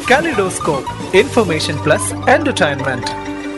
kaleidoscope information plus entertainment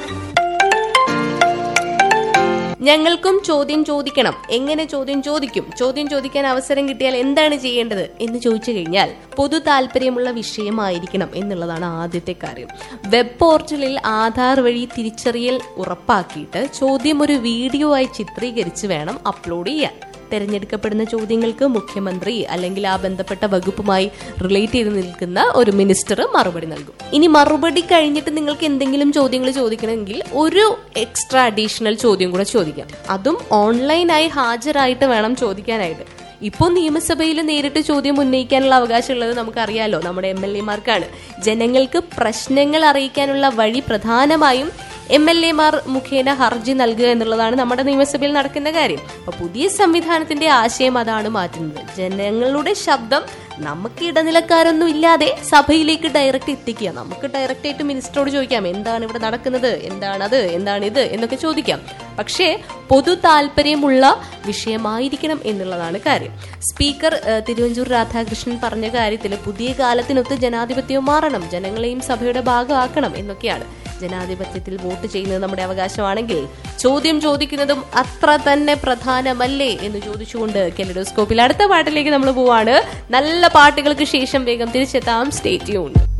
ഞങ്ങൾക്കും ചോദ്യം ചോദിക്കണം എങ്ങനെ ചോദ്യം ചോദിക്കും ചോദ്യം ചോദിക്കാൻ അവസരം കിട്ടിയാൽ എന്താണ് ചെയ്യേണ്ടത് എന്ന് ചോദിച്ചു കഴിഞ്ഞാൽ പൊതു താല്പര്യമുള്ള വിഷയമായിരിക്കണം എന്നുള്ളതാണ് ആദ്യത്തെ കാര്യം വെബ് പോർട്ടലിൽ ആധാർ വഴി തിരിച്ചറിയൽ ഉറപ്പാക്കിയിട്ട് ചോദ്യം ഒരു വീഡിയോ ആയി ചിത്രീകരിച്ച് വേണം അപ്ലോഡ് ചെയ്യാൻ തെരഞ്ഞെടുക്കപ്പെടുന്ന ചോദ്യങ്ങൾക്ക് മുഖ്യമന്ത്രി അല്ലെങ്കിൽ ആ ബന്ധപ്പെട്ട വകുപ്പുമായി റിലേറ്റ് ചെയ്ത് നിൽക്കുന്ന ഒരു മിനിസ്റ്റർ മറുപടി നൽകും ഇനി മറുപടി കഴിഞ്ഞിട്ട് നിങ്ങൾക്ക് എന്തെങ്കിലും ചോദ്യങ്ങൾ ചോദിക്കണമെങ്കിൽ ഒരു എക്സ്ട്രാ അഡീഷണൽ ചോദ്യം കൂടെ ചോദിക്കാം അതും ഓൺലൈനായി ഹാജരായിട്ട് വേണം ചോദിക്കാനായിട്ട് ഇപ്പോൾ നിയമസഭയിൽ നേരിട്ട് ചോദ്യം ഉന്നയിക്കാനുള്ള അവകാശമുള്ളത് നമുക്കറിയാലോ നമ്മുടെ എം എൽ എമാർക്കാണ് ജനങ്ങൾക്ക് പ്രശ്നങ്ങൾ അറിയിക്കാനുള്ള വഴി പ്രധാനമായും എം എൽ എമാർ മുഖേന ഹർജി നൽകുക എന്നുള്ളതാണ് നമ്മുടെ നിയമസഭയിൽ നടക്കുന്ന കാര്യം അപ്പൊ പുതിയ സംവിധാനത്തിന്റെ ആശയം അതാണ് മാറ്റുന്നത് ജനങ്ങളുടെ ശബ്ദം നമുക്ക് ഇടനിലക്കാരൊന്നും ഇല്ലാതെ സഭയിലേക്ക് ഡയറക്റ്റ് എത്തിക്കുക നമുക്ക് ഡയറക്റ്റ് ആയിട്ട് മിനിസ്റ്ററോട് ചോദിക്കാം എന്താണ് ഇവിടെ നടക്കുന്നത് എന്താണത് എന്താണ് ഇത് എന്നൊക്കെ ചോദിക്കാം പക്ഷേ പൊതു താല്പര്യമുള്ള വിഷയമായിരിക്കണം എന്നുള്ളതാണ് കാര്യം സ്പീക്കർ ഏഹ്, തിരുവഞ്ചൂർ രാധാകൃഷ്ണൻ പറഞ്ഞ കാര്യത്തിൽ പുതിയ കാലത്തിനൊത്ത് ജനാധിപത്യവും മാറണം ജനങ്ങളെയും സഭയുടെ ഭാഗമാക്കണം എന്നൊക്കെയാണ് ജനാധിപത്യത്തിൽ വോട്ട് ചെയ്യുന്നത് നമ്മുടെ അവകാശമാണെങ്കിൽ ചോദ്യം ചോദിക്കുന്നതും അത്ര തന്നെ പ്രധാനമല്ലേ എന്ന് ചോദിച്ചുകൊണ്ട് കെലിഡോസ്കോപ്പിൽ അടുത്ത പാട്ടിലേക്ക് നമ്മൾ പോവാണ് നല്ല പാട്ടുകൾക്ക് ശേഷം വേഗം തിരിച്ചെത്താം സ്റ്റേറ്റ് യൂൺ